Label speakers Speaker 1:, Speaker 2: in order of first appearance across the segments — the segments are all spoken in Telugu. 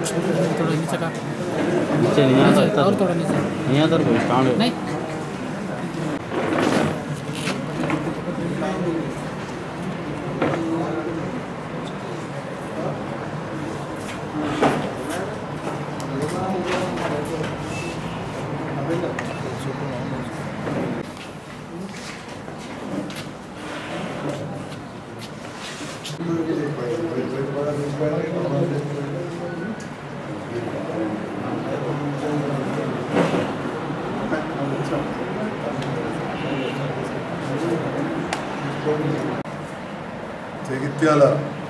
Speaker 1: थोड़ा नीचे का
Speaker 2: नीचे नहीं आता इतना
Speaker 1: और थोड़ा नीचे
Speaker 2: नहीं आता कोई स्टैंड
Speaker 1: नहीं
Speaker 3: జగిత్యాల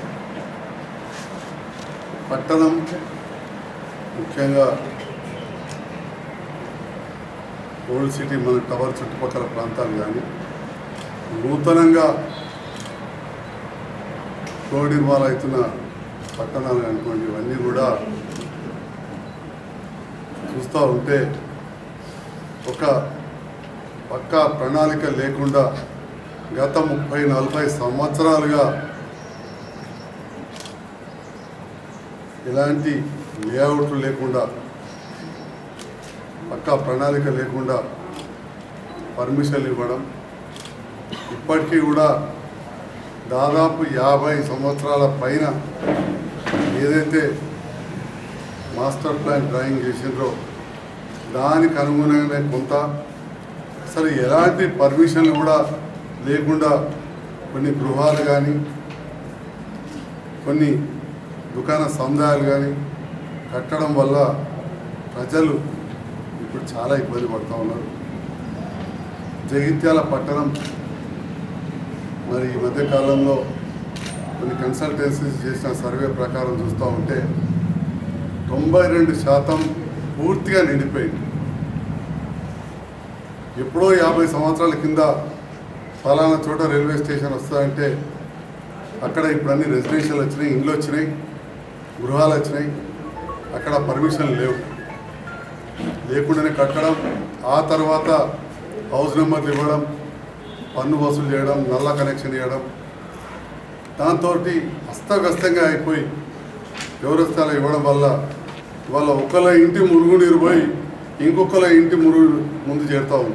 Speaker 3: పట్టణం ముఖ్యంగా ఓల్డ్ సిటీ మన టవర్ చుట్టుపక్కల ప్రాంతాలు కానీ నూతనంగా రోడ్ నిర్మాణం అవుతున్న పట్టణాలు అనుకోండి ఇవన్నీ కూడా చూస్తూ ఉంటే ఒక పక్కా ప్రణాళిక లేకుండా గత ముప్పై నలభై సంవత్సరాలుగా ఎలాంటి లేఅవుట్లు లేకుండా పక్కా ప్రణాళిక లేకుండా పర్మిషన్లు ఇవ్వడం ఇప్పటికీ కూడా దాదాపు యాభై సంవత్సరాల పైన ఏదైతే మాస్టర్ ప్లాన్ డ్రాయింగ్ చేసిండ్రో దానికి అనుగుణంగానే కొంత అసలు ఎలాంటి పర్మిషన్లు కూడా లేకుండా కొన్ని గృహాలు కానీ కొన్ని దుకాణ సముదాయాలు కానీ కట్టడం వల్ల ప్రజలు ఇప్పుడు చాలా ఇబ్బంది పడుతూ ఉన్నారు జగిత్యాల పట్టణం మరి ఈ మధ్య కాలంలో కొన్ని కన్సల్టెన్సీస్ చేసిన సర్వే ప్రకారం చూస్తూ ఉంటే తొంభై రెండు శాతం పూర్తిగా నిండిపోయింది ఎప్పుడో యాభై సంవత్సరాల కింద ఫలానా చోట రైల్వే స్టేషన్ వస్తుందంటే అక్కడ ఇప్పుడు అన్ని రెసిడెన్షియల్ వచ్చినాయి ఇండ్లు వచ్చినాయి గృహాలు వచ్చినాయి అక్కడ పర్మిషన్ లేవు లేకుండానే కట్టడం ఆ తర్వాత హౌస్ నెంబర్లు ఇవ్వడం పన్ను వసూలు చేయడం నల్ల కనెక్షన్ ఇవ్వడం దాంతో అస్తవ్యస్తంగా అయిపోయి వ్యవస్థలు ఇవ్వడం వల్ల వాళ్ళ ఒకళ్ళ ఇంటి మురుగు నీరు పోయి ఇంకొకళ్ళ ఇంటి మురుగు ముందు చేరుతా ఉంది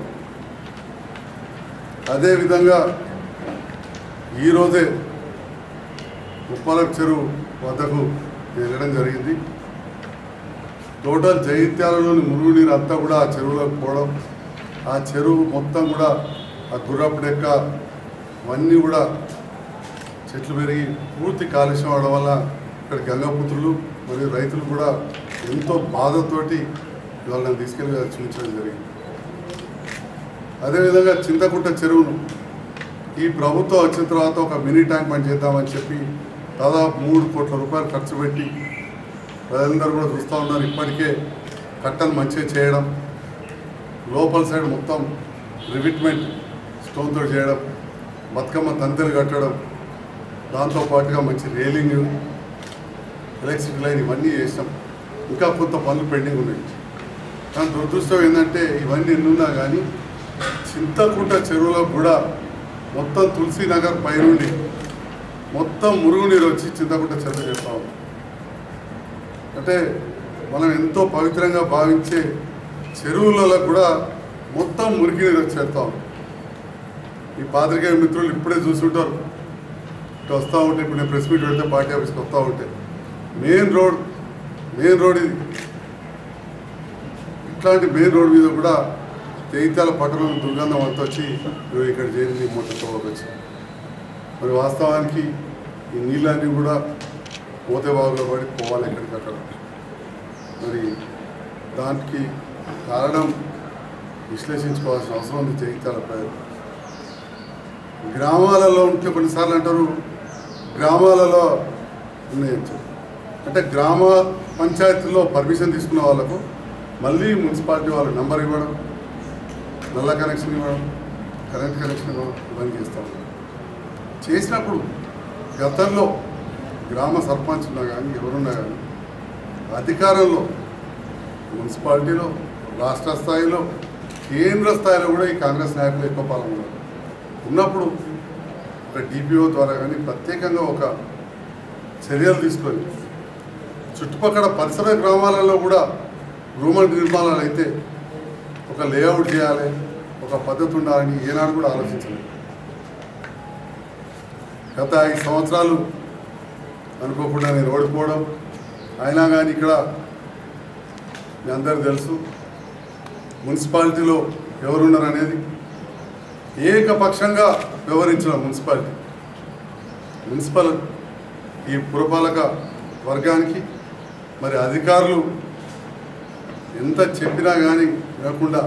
Speaker 3: అదేవిధంగా ఈరోజే ఉప్పలక్ చెరువు వద్దకు వెళ్ళడం జరిగింది టోటల్ జైత్యాలలోని మురుగునీరు అంతా కూడా ఆ చెరువులోకి పోవడం ఆ చెరువు మొత్తం కూడా ఆ గుర్రపు డెక్క అవన్నీ కూడా చెట్లు పెరిగి పూర్తి కాలుష్యం అవడం వల్ల ఇక్కడ గంగపుత్రులు మరియు రైతులు కూడా ఎంతో బాధతోటి ఇవాళ నన్ను తీసుకెళ్ళి చూపించడం జరిగింది అదేవిధంగా చింతకుంట చెరువును ఈ ప్రభుత్వం వచ్చిన తర్వాత ఒక మినీ ట్యాంక్ బండ్ చేద్దామని చెప్పి దాదాపు మూడు కోట్ల రూపాయలు ఖర్చు పెట్టి ప్రజలందరూ కూడా చూస్తూ ఉన్నారు ఇప్పటికే కట్టను మంచిగా చేయడం లోపల సైడ్ మొత్తం రివిట్మెంట్ స్టోన్తో చేయడం బతుకమ్మ తంతెలు కట్టడం దాంతో పాటుగా మంచి రేలింగ్ ఎలక్ట్రిక్ లైన్ ఇవన్నీ చేసాం ఇంకా కొంత పనులు పెండింగ్ ఉన్నాయి కానీ దురదృష్టం ఏంటంటే ఇవన్నీ ఎన్నున్నా కానీ చింతకుంట చెరువులో కూడా మొత్తం తులసి నగర్ పైనుండి మొత్తం మురుగునీరు వచ్చి చింతకుంట చెరువు చేస్తా ఉంది అంటే మనం ఎంతో పవిత్రంగా భావించే చెరువులలో కూడా మొత్తం మురికి నీరు వచ్చి చేస్తా ఉంది ఈ పాత్రికేయ మిత్రులు ఇప్పుడే చూస్తుంటారు ఇటు వస్తూ ఉంటే ఇప్పుడు నేను ప్రెస్ మీట్ పెడితే పార్టీ ఆఫీస్కి వస్తూ ఉంటే మెయిన్ రోడ్ మెయిన్ రోడ్ ఇది ఇట్లాంటి మెయిన్ రోడ్ మీద కూడా జైత్యాల పట్టణం దుర్గంధం అంతా వచ్చి ఇదిగో ఇక్కడ చేరింది మొట్టతో వచ్చి మరి వాస్తవానికి ఈ నీళ్ళన్నీ కూడా పోతే బాగులో పడి పోవాలి ఎక్కడికి అక్కడ మరి దానికి కారణం విశ్లేషించుకోవాల్సిన అవసరం ఉంది జగిత్యాల ప్రజలు గ్రామాలలో ఉంటే కొన్నిసార్లు అంటారు గ్రామాలలో ఉన్నాయని చెప్పి అంటే గ్రామ పంచాయతీలో పర్మిషన్ తీసుకున్న వాళ్ళకు మళ్ళీ మున్సిపాలిటీ వాళ్ళు నెంబర్ ఇవ్వడం నల్ల కనెక్షన్ ఇవ్వడం కరెంట్ కనెక్షన్ ఇవ్వడం ఇవన్నీ చేస్తూ ఉన్నారు చేసినప్పుడు గతంలో గ్రామ సర్పంచ్ ఉన్నా కానీ ఎవరున్నా కానీ అధికారంలో మున్సిపాలిటీలో రాష్ట్ర స్థాయిలో కేంద్ర స్థాయిలో కూడా ఈ కాంగ్రెస్ నాయకులు ఎక్కువ పాల్గొన్నారు ఉన్నప్పుడు ఒక డిపిఓ ద్వారా కానీ ప్రత్యేకంగా ఒక చర్యలు తీసుకొని చుట్టుపక్కల పరిసర గ్రామాలలో కూడా గృహ నిర్మాణాలు అయితే ఒక లేఅవుట్ చేయాలి ఒక పద్ధతి ఉండాలని ఏనాడు కూడా ఆలోచించలేదు గత ఐదు సంవత్సరాలు అనుకోకుండా నేను ఓడిపోవడం అయినా కానీ ఇక్కడ మీ అందరికి తెలుసు మున్సిపాలిటీలో ఎవరున్నారు అనేది ఏకపక్షంగా వ్యవహరించిన మున్సిపాలిటీ మున్సిపల్ ఈ పురపాలక వర్గానికి మరి అధికారులు ఎంత చెప్పినా కానీ వినకుండా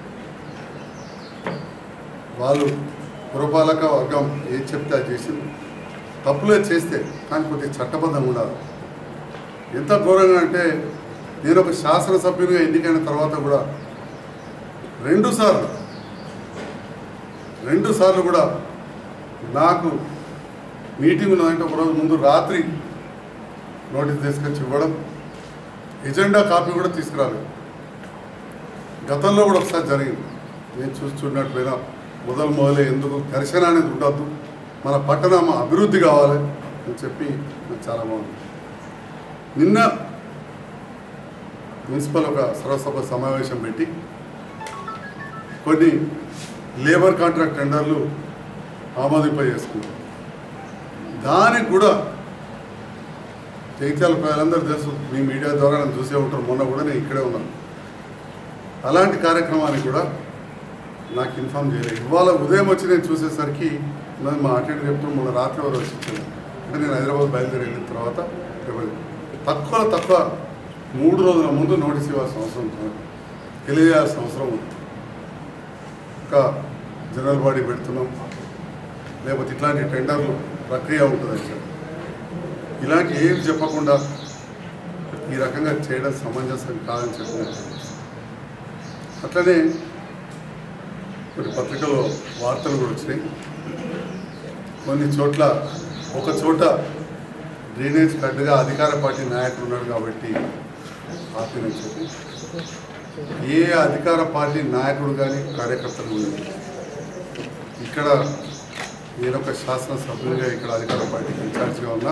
Speaker 3: వాళ్ళు పురపాలక వర్గం ఏం చెప్తే అది చేసింది తప్పులే చేస్తే కానీ కొద్దిగా చట్టబద్ధంగా ఉండాలి ఎంత ఘోరంగా అంటే నేను ఒక శాసనసభ్యునిగా ఎన్నికైన తర్వాత కూడా రెండు సార్లు రెండు సార్లు కూడా నాకు మీటింగ్ ఉన్నదంటే ఒకరోజు ముందు రాత్రి నోటీస్ తీసుకొచ్చి ఇవ్వడం ఎజెండా కాపీ కూడా తీసుకురాలేదు గతంలో కూడా ఒకసారి జరిగింది నేను చూసి చూడనట్లయినా మొదలు మొదలే ఎందుకు ఘర్షణ అనేది ఉండద్దు మన పట్టణం అభివృద్ధి కావాలి అని చెప్పి నాకు చాలా బాగుంది నిన్న మున్సిపల్ ఒక సర్వసభ సమావేశం పెట్టి కొన్ని లేబర్ కాంట్రాక్ట్ టెండర్లు ఆమోదింప చేసుకున్నారు దానికి కూడా జగిత్యాల ప్రజలందరూ తెలుసు మీ మీడియా ద్వారా నన్ను చూసే ఉంటారు మొన్న కూడా నేను ఇక్కడే ఉన్నాను అలాంటి కార్యక్రమానికి కూడా నాకు ఇన్ఫామ్ చేయలేదు ఇవాళ ఉదయం వచ్చి నేను చూసేసరికి నేను మా అటెండ్ చెప్తూ మొన్న రాత్రి వరకు వచ్చి ఇచ్చాను అంటే నేను హైదరాబాద్ బయలుదేరి వెళ్ళిన తర్వాత ఇవ్వలేదు. తక్కువ తక్కువ మూడు రోజుల ముందు నోటీస్ ఇవ్వాల్సిన అవసరం ఉంటుంది తెలియజేయాల్సిన అవసరం ఉంది ఒక జనరల్ బాడీ పెడుతున్నాం లేకపోతే ఇట్లాంటి టెండర్లు ప్రక్రియ ఉంటుంది అని చెప్పి ఇలాంటి ఏమి చెప్పకుండా ఈ రకంగా చేయడం సమంజసం కాదని చెప్పినట్టు అట్లనే కొన్ని పత్రికలో వార్తలు కూడా వచ్చినాయి కొన్ని చోట్ల ఒక చోట డ్రైనేజ్ కట్టుగా అధికార పార్టీ నాయకుడు ఉన్నాడు కాబట్టి ఆపినని చెప్పి ఏ అధికార పార్టీ నాయకుడు కానీ కార్యకర్తలు ఉండదు ఇక్కడ నేను ఒక శాసనసభ్యునిగా ఇక్కడ అధికార పార్టీకి ఇన్ఛార్జ్గా ఉన్నా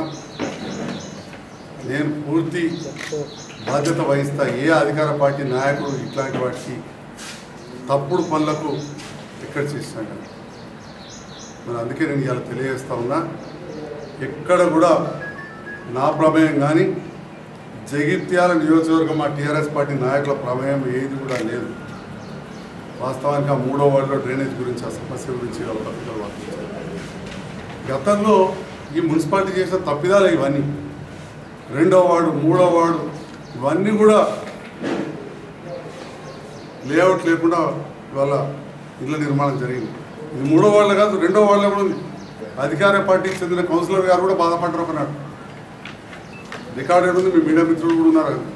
Speaker 3: నేను పూర్తి బాధ్యత వహిస్తా ఏ అధికార పార్టీ నాయకుడు ఇట్లాంటి వాటికి తప్పుడు పనులకు ఎక్కడ చేసినా కానీ మరి అందుకే నేను ఇవాళ తెలియజేస్తా ఉన్నా ఎక్కడ కూడా నా ప్రమేయం కానీ జగిత్యాల నియోజకవర్గం మా టీఆర్ఎస్ పార్టీ నాయకుల ప్రమేయం ఏది కూడా లేదు వాస్తవానికి ఆ మూడో వార్డులో డ్రైనేజ్ గురించి ఆ సమస్య గురించి ఇలా పత్రికలు వార్తించారు గతంలో ఈ మున్సిపాలిటీ చేసిన తప్పిదాలు ఇవన్నీ రెండో వార్డు మూడో వార్డు ఇవన్నీ కూడా లేఅవుట్ లేకుండా ఇవాళ ఇళ్ళ నిర్మాణం జరిగింది ఇది మూడో వాళ్ళ కాదు రెండో వాళ్ళ కూడా ఉంది అధికార పార్టీకి చెందిన కౌన్సిలర్ గారు కూడా బాధపడ్డారు ఒకనాడు రికార్డెడ్ ఉంది మీ మీడియా మిత్రులు కూడా ఉన్నారు కదా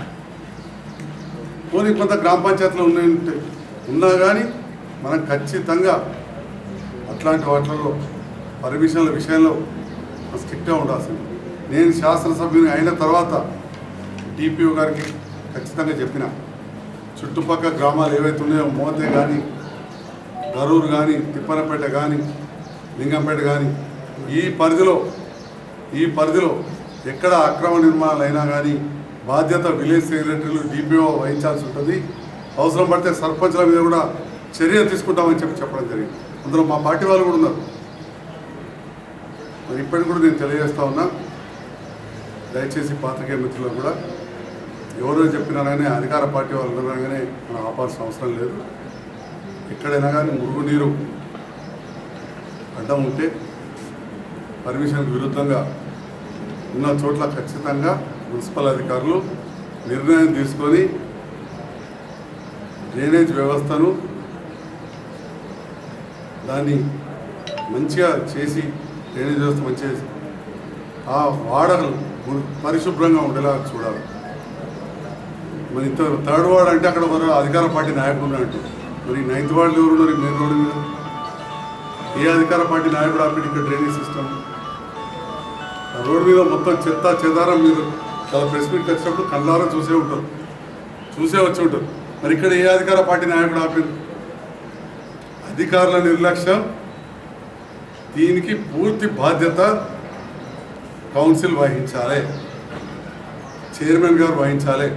Speaker 3: పోనీ కొంత గ్రామ పంచాయతీలో ఉన్నాయి ఉంటాయి. ఉన్నా కానీ మనం ఖచ్చితంగా అట్లాంటి వాటిల్లో పర్మిషన్ల విషయంలో స్ట్రిక్ట్గా ఉండాల్సింది నేను శాసనసభ్యుని అయిన తర్వాత డిపిఓ గారికి ఖచ్చితంగా చెప్పిన చుట్టుపక్కల గ్రామాలు ఏవైతే ఉన్నాయో మోతే కానీ గరూరు కానీ తిప్పనపేట కానీ లింగంపేట కానీ ఈ పరిధిలో ఈ పరిధిలో ఎక్కడ అక్రమ నిర్మాణాలు అయినా కానీ బాధ్యత విలేజ్ సెక్రటరీలు డిపిఓ వహించాల్సి ఉంటుంది అవసరం పడితే సర్పంచ్ల మీద కూడా చర్య తీసుకుంటామని చెప్పి చెప్పడం జరిగింది అందులో మా పార్టీ వాళ్ళు కూడా ఉన్నారు మరి ఇప్పటికి కూడా నేను తెలియజేస్తా ఉన్నా దయచేసి పాత్రికేయ మిత్రులకు కూడా ఎవరో చెప్పినారని అధికార పార్టీ వాళ్ళు ఉన్నారనగానే మనం ఆపాల్సిన అవసరం లేదు ఎక్కడైనా కానీ మురుగునీరు అడ్డం ఉంటే పర్మిషన్కి విరుద్ధంగా ఉన్న చోట్ల ఖచ్చితంగా మున్సిపల్ అధికారులు నిర్ణయం తీసుకొని డ్రైనేజ్ వ్యవస్థను దాన్ని మంచిగా చేసి డ్రైనేజ్ వ్యవస్థ మంచిగా చేసి ఆ వాడలు ము- పరిశుభ్రంగా ఉండేలా చూడాలి మరి ఇంత థర్డ్ వార్డ్ అంటే అక్కడ ఒక అధికార పార్టీ నాయకుడు ఉన్నట్టు మరి నైన్త్ వార్డులో ఎవరు ఉన్నారు ఈ మెయిన్ రోడ్డు మీద ఏ అధికార పార్టీ నాయకుడు ఆపేటి ఇక్కడ డ్రైనేజ్ సిస్టమ్ ఆ రోడ్డు మీద మొత్తం చెత్త చెదారం మీరు చాలా ప్రెస్ మీట్కి వచ్చినప్పుడు కళ్ళారా చూసే ఉంటారు చూసే వచ్చి ఉంటారు మరి ఇక్కడ ఏ అధికార పార్టీ నాయకుడు ఆపారు అధికారుల నిర్లక్ష్యం దీనికి పూర్తి బాధ్యత కౌన్సిల్ వహించాలి చైర్మన్ గారు వహించాలి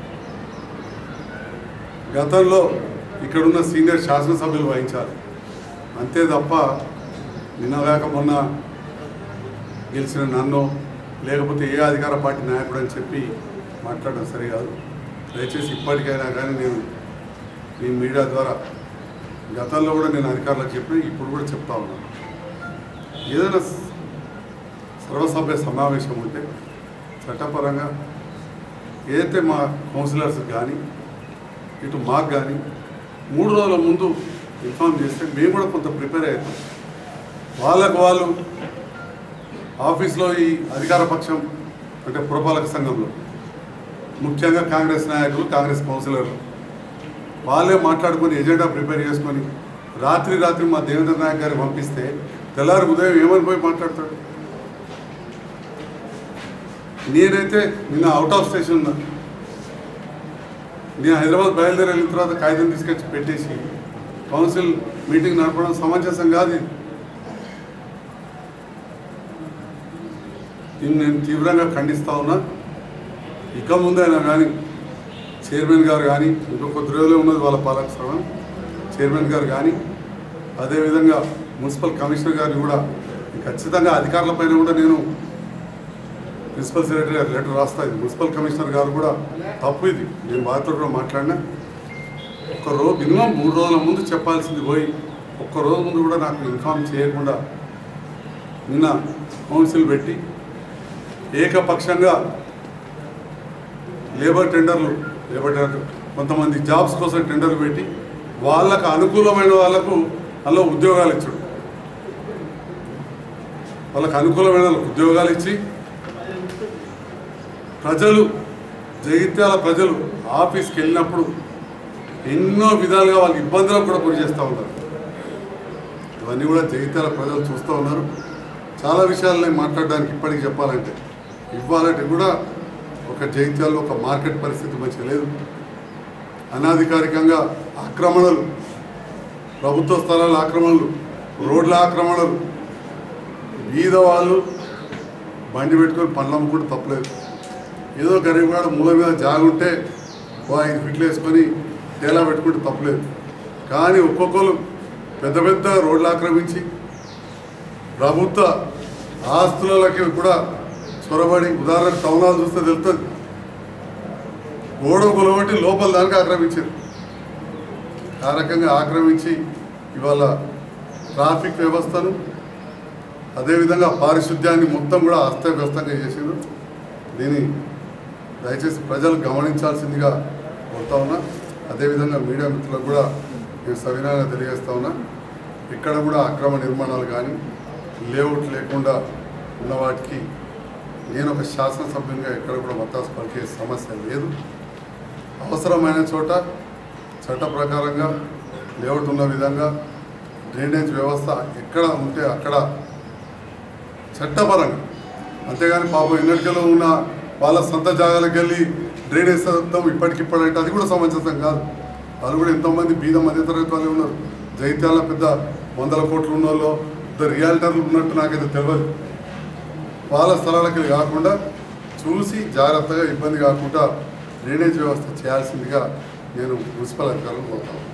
Speaker 3: గతంలో ఇక్కడున్న సీనియర్ శాసనసభ్యులు వహించాలి అంతే తప్ప నిన్నగాక మొన్న గెలిచిన నన్ను లేకపోతే ఏ అధికార పార్టీ నాయకుడు అని చెప్పి మాట్లాడడం సరి కాదు దయచేసి ఇప్పటికైనా కానీ నేను ఈ మీడియా ద్వారా గతంలో కూడా నేను అధికారులకు చెప్పి ఇప్పుడు కూడా చెప్తా ఉన్నాను ఏదైనా స- సర్వసభ్య సమావేశం ఉంటే చట్టపరంగా ఏదైతే మా కౌన్సిలర్స్ కానీ ఇటు మాకు కానీ మూడు రోజుల ముందు ఇన్ఫామ్ చేస్తే మేము కూడా కొంత ప్రిపేర్ అవుతాం వాళ్ళకు వాళ్ళు ఆఫీస్లో ఈ అధికార పక్షం అంటే పురపాలక సంఘంలో ముఖ్యంగా కాంగ్రెస్ నాయకులు కాంగ్రెస్ కౌన్సిలర్లు వాళ్ళే మాట్లాడుకొని ఎజెండా ప్రిపేర్ చేసుకొని రాత్రి రాత్రి మా దేవేంద్ర నాయక్ గారికి పంపిస్తే తెల్లారి ఉదయం ఏమని పోయి మాట్లాడతాడు నేనైతే నిన్న అవుట్ ఆఫ్ స్టేషన్ ఉన్నా నేను హైదరాబాద్ బయలుదేరి వెళ్ళిన తర్వాత కాగితం తీసుకొచ్చి పెట్టేసి కౌన్సిల్ మీటింగ్ నడపడం సమంజసం కాదు ఇది దీన్ని నేను తీవ్రంగా ఖండిస్తా ఉన్నా ఇక ముందైనా కానీ చైర్మన్ గారు కానీ ఇంకో కొద్ది రోజులే ఉన్నది వాళ్ళ పాలక శ్రవణం చైర్మన్ గారు కానీ అదేవిధంగా మున్సిపల్ కమిషనర్ గారిని కూడా ఖచ్చితంగా అధికారుల పైన కూడా నేను ప్రిన్సిపల్ సెక్రటరీ గారు లెటర్ రాస్తా ఇది మున్సిపల్ కమిషనర్ గారు కూడా తప్పు ఇది నేను వారితో కూడా మాట్లాడినా ఒక్క రోజు మినిమం మూడు రోజుల ముందు చెప్పాల్సింది పోయి ఒక్క రోజు ముందు కూడా నాకు ఇన్ఫామ్ చేయకుండా నిన్న కౌన్సిల్ పెట్టి ఏకపక్షంగా లేబర్ టెండర్లు లేబర్ టెండర్ కొంతమంది జాబ్స్ కోసం టెండర్లు పెట్టి వాళ్ళకు అనుకూలమైన వాళ్ళకు అందులో ఉద్యోగాలు ఇచ్చాడు వాళ్ళకు అనుకూలమైన వాళ్ళకు ఉద్యోగాలు ఇచ్చి ప్రజలు జగిత్యాల ప్రజలు ఆఫీస్కి వెళ్ళినప్పుడు ఎన్నో విధాలుగా వాళ్ళకి ఇబ్బందులకు కూడా గురి చేస్తూ ఉన్నారు ఇవన్నీ కూడా జగిత్యాల ప్రజలు చూస్తూ ఉన్నారు చాలా విషయాలు నేను మాట్లాడడానికి ఇప్పటికి చెప్పాలంటే ఇవ్వాలంటే కూడా ఒక జగిత్యాల్లో ఒక మార్కెట్ పరిస్థితి మంచిగా లేదు అనాధికారికంగా ఆక్రమణలు ప్రభుత్వ స్థలాల ఆక్రమణలు రోడ్ల ఆక్రమణలు బీద వాళ్ళు బండి పెట్టుకొని పనులు అమ్ముకుంటే తప్పలేదు ఏదో గరీబ్ గాడు మూల మీద జాగుంటే ఓ ఐదు ఫిట్లు వేసుకొని తేలా పెట్టుకుంటే తప్పలేదు కానీ ఒక్కొక్కరు పెద్ద పెద్ద రోడ్లు ఆక్రమించి ప్రభుత్వ ఆస్తులకి కూడా చొరబడి ఉదాహరణ టౌన్ హాల్ చూస్తే తెలుస్తుంది గోడ కొలబట్టి లోపల దానికి ఆక్రమించారు ఆ రకంగా ఆక్రమించి ఇవాళ ట్రాఫిక్ వ్యవస్థను అదేవిధంగా పారిశుద్ధ్యాన్ని మొత్తం కూడా అస్తవ్యస్తంగా చేసిండ్రు దీన్ని దయచేసి ప్రజలు గమనించాల్సిందిగా కోరుతా ఉన్నా అదేవిధంగా మీడియా మిత్రులకు కూడా నేను సవినయంగా తెలియజేస్తా ఉన్నా ఇక్కడ కూడా అక్రమ నిర్మాణాలు కానీ లేఅవుట్ లేకుండా ఉన్న వాటికి నేను ఒక శాసనసభ్యునిగా ఎక్కడ కూడా మతాసు పలికే సమస్య లేదు అవసరమైన చోట చట్ట ప్రకారంగా లేఅవుట్ ఉన్న విధంగా డ్రైనేజ్ వ్యవస్థ ఎక్కడ ఉంటే అక్కడ చట్టపరంగా అంతేగాని పాపం ఎన్నటికలో ఉన్న వాళ్ళ సొంత జాగాలకు వెళ్ళి డ్రైనేజ్ సత్తం ఇప్పటికిప్పుడంటే అది కూడా సమంజసం కాదు వాళ్ళు కూడా ఎంతోమంది బీద మధ్యతరగతి వాళ్ళు ఉన్నారు జైత్యాల పెద్ద వందల కోట్లు ఉన్న వాళ్ళు ఇద్దరు రియాలిటర్లు ఉన్నట్టు నాకైతే తెలియదు వాళ్ళ స్థలాలకి కాకుండా చూసి జాగ్రత్తగా ఇబ్బంది కాకుండా డ్రైనేజ్ వ్యవస్థ చేయాల్సిందిగా నేను మున్సిపల్ అధికారులు కోరుతాను